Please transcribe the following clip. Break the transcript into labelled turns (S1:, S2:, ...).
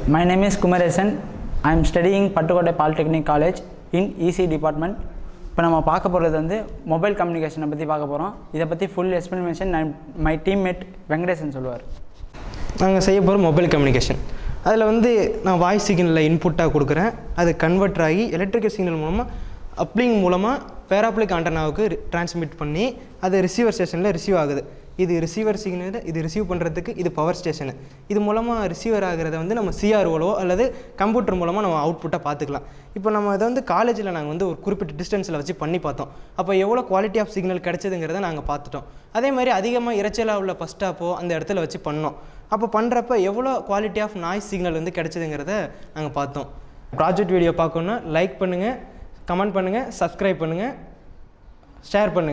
S1: My name is Kumaresan. I am studying Pattukotai Polytechnic College in EC department. இப்போ நம்ம பார்க்க போகிறது வந்து மொபைல் கம்யூனிகேஷனை பற்றி பார்க்க போகிறோம் இதை பற்றி ஃபுல் எக்ஸ்ப்ளனேஷன் நான் மை டீம்மேட் வெங்கடேசன் சொல்லுவார்
S2: நாங்கள் செய்ய போகிற மொபைல் கம்யூனிகேஷன் அதில் வந்து நான் வாய்ஸ் சிக்னலில் இன்புட்டாக கொடுக்குறேன் அது கன்வெர்ட் ஆகி எலக்ட்ரிக்கல் சிக்னல் மூலமாக அப்ளிங் மூலமாக பேராப்ளிக் ஆண்டனாவுக்கு ட்ரான்ஸ்மிட் பண்ணி அது ரிசீவர் ஸ்டேஷனில் ரிசீவ் ஆகுது இது ரிசீவர் சிக்னல் இது ரிசீவ் பண்ணுறதுக்கு இது பவர் ஸ்டேஷனு இது மூலமாக ரிசீவர் ஆகிறத வந்து நம்ம சிஆர்ஓலோ அல்லது கம்ப்யூட்டர் மூலமாக நம்ம அவுட்புட்டாக பார்த்துக்கலாம் இப்போ நம்ம இதை வந்து காலேஜில் நாங்கள் வந்து ஒரு குறிப்பிட்ட டிஸ்டன்ஸில் வச்சு பண்ணி பார்த்தோம் அப்போ எவ்வளோ குவாலிட்டி ஆஃப் சிக்னல் கிடைச்சதுங்கிறத நாங்கள் பார்த்துட்டோம் அதே மாதிரி அதிகமாக இரைச்சலாக உள்ள ஃபஸ்ட் ஸ்டாப்போ அந்த இடத்துல வச்சு பண்ணோம் அப்போ பண்ணுறப்ப எவ்வளோ குவாலிட்டி ஆஃப் நாய்ஸ் சிக்னல் வந்து கிடைச்சதுங்கிறத நாங்கள் பார்த்தோம் ப்ராஜெக்ட் வீடியோ பார்க்கணுன்னா லைக் பண்ணுங்கள் கமெண்ட் பண்ணுங்கள் சப்ஸ்கிரைப் பண்ணுங்கள் ஷேர் பண்ணுங்கள்